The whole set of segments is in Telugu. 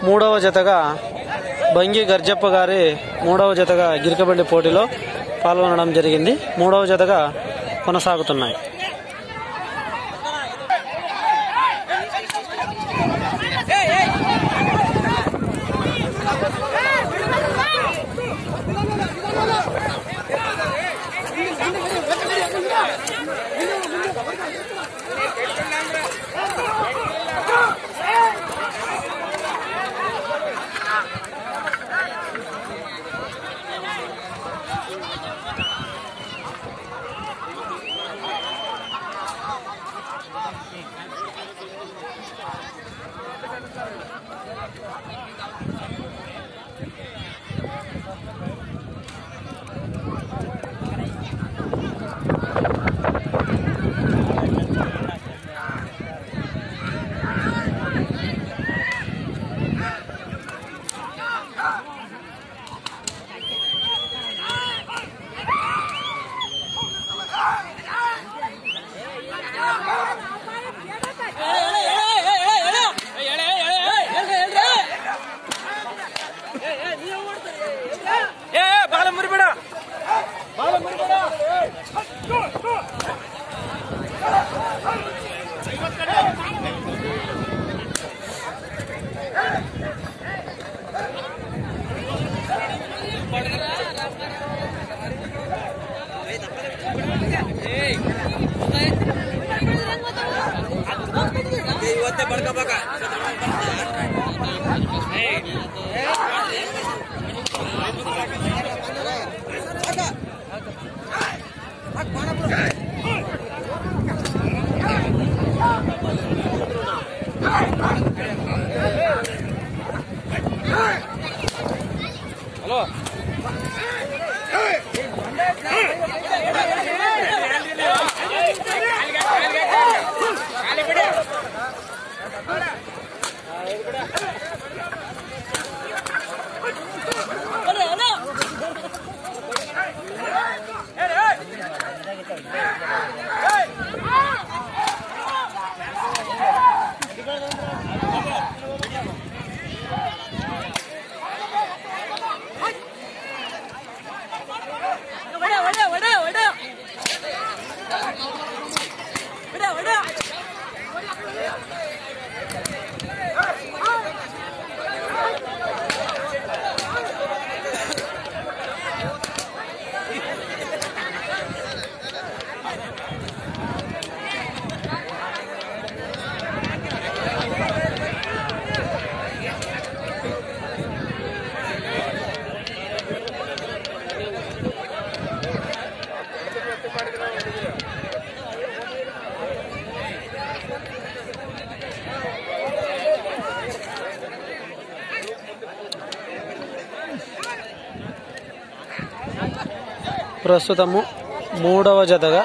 మూడవ జతగా బంగి గర్జప్ప గారి మూడవ జతగా గిరికబండి పోటీలో పాల్గొనడం జరిగింది మూడవ జతగా కొనసాగుతున్నాయి ప్రస్తుతము మూడవ జతగా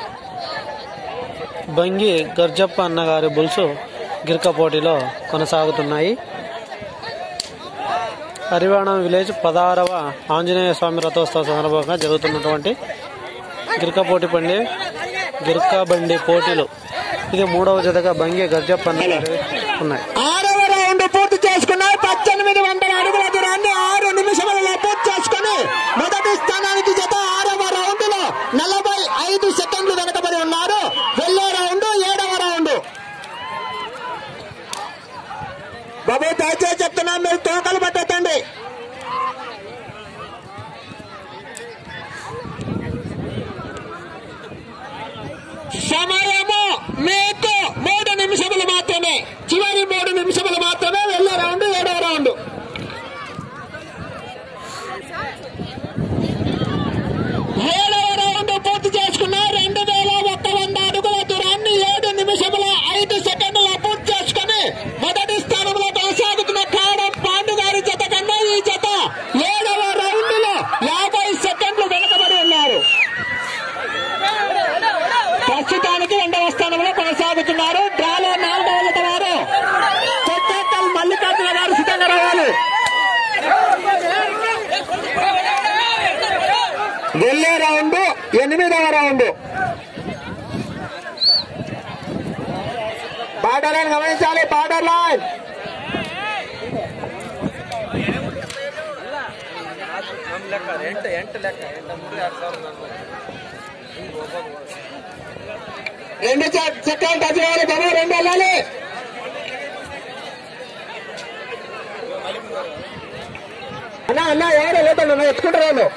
బంగి గర్జప్ప అన్నగారి బుల్సు గిర్క పోటీలో కొనసాగుతున్నాయి హరివాణం విలేజ్ పదహారవ ఆంజనేయ స్వామి రథోత్సవ సందర్భంగా జరుగుతున్నటువంటి గిర్క పోటీ పండి గిర్క బండి పోటీలు ఇది మూడవ జతగా బంగి గర్జప్ప అన్నగారి ఉన్నాయి ఆరవ రౌండ్ పూర్తి చేసుకున్నాయి పద్దెనిమిది వందల అడుగుల దూరాన్ని ఆరు నిమిషములలో పూర్తి చేసుకుని మొదటి స్థానానికి జత ఆరవ రౌండ్ లో నలభై ఐదు సెకండ్లు వెనకబడి ఉన్నారు వెళ్ళే రౌండ్ ఏడవ రౌండ్ బాబు దయచేసి చెప్తున్నా మీరు తోకలు పట్టండి సమయము మీకు మూడు నిమిషములు మాత్రమే చివరి మూడు నిమిషములు మాత్రమే వెళ్ళే రౌండ్ ఏడవ రౌండ్ ఏడవ రౌండ్ పూర్తి చేసుకున్న రెండు వేల ఒక్క వంద అడుగుల దూరాన్ని ఏడు నిమిషముల ఐదు సెకండ్ల పూర్తి చేసుకుని మొదటి స్థానంలో కొనసాగుతున్న కాడం పాండు గారి జత కన్నా ఈ జత ఏడవ రౌండ్ లో యాభై సెకండ్లు వెనుకబడి ఉన్నారు ప్రస్తుతానికి రెండవ స్థానంలో కొనసాగుతున్నారు డ్రాలో నాలుగవ జత వారు కొత్తకల్ మల్లికార్జున గారు సిద్ధంగా రావాలి వెళ్ళే రౌండ్ ఎనిమిదవ రౌండ్ బార్డర్ లైన్ గమనించాలి బార్డర్ లైన్ రెండు చ- చక్రాలు టచ్ కావాలి బాబా రెండు వెళ్ళాలి అన్నా అన్న ఎవరో లేదండి అన్న ఎత్తుకుంటారు వాళ్ళు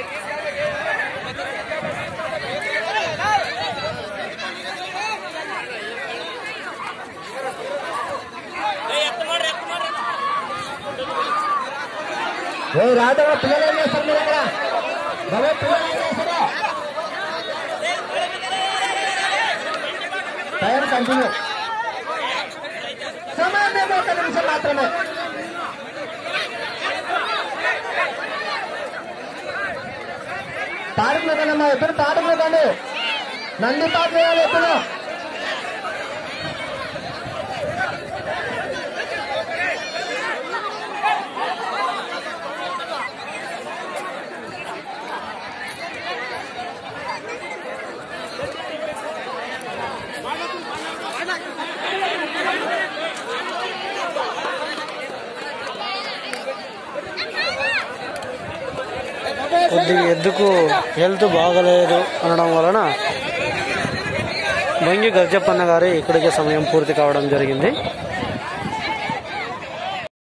ఏ రాధవ పిల్లలు ఏం చేస్తారు మీరు అక్కడ బాబా పిల్లలు ఏం చేస్తారా టైం కంటిన్యూ సమయం లేదు ఒక నిమిషం మాత్రమే తాడుకులు కదమ్మా ఎప్పుడు తాడుకులు కండి నంది పాట వేయాలి ఎప్పుడు కొద్దిగా ఎద్దుకు హెల్త్ బాగలేదు అనడం వలన బంగి గర్జప్పన్న గారి ఇక్కడికి సమయం పూర్తి కావడం జరిగింది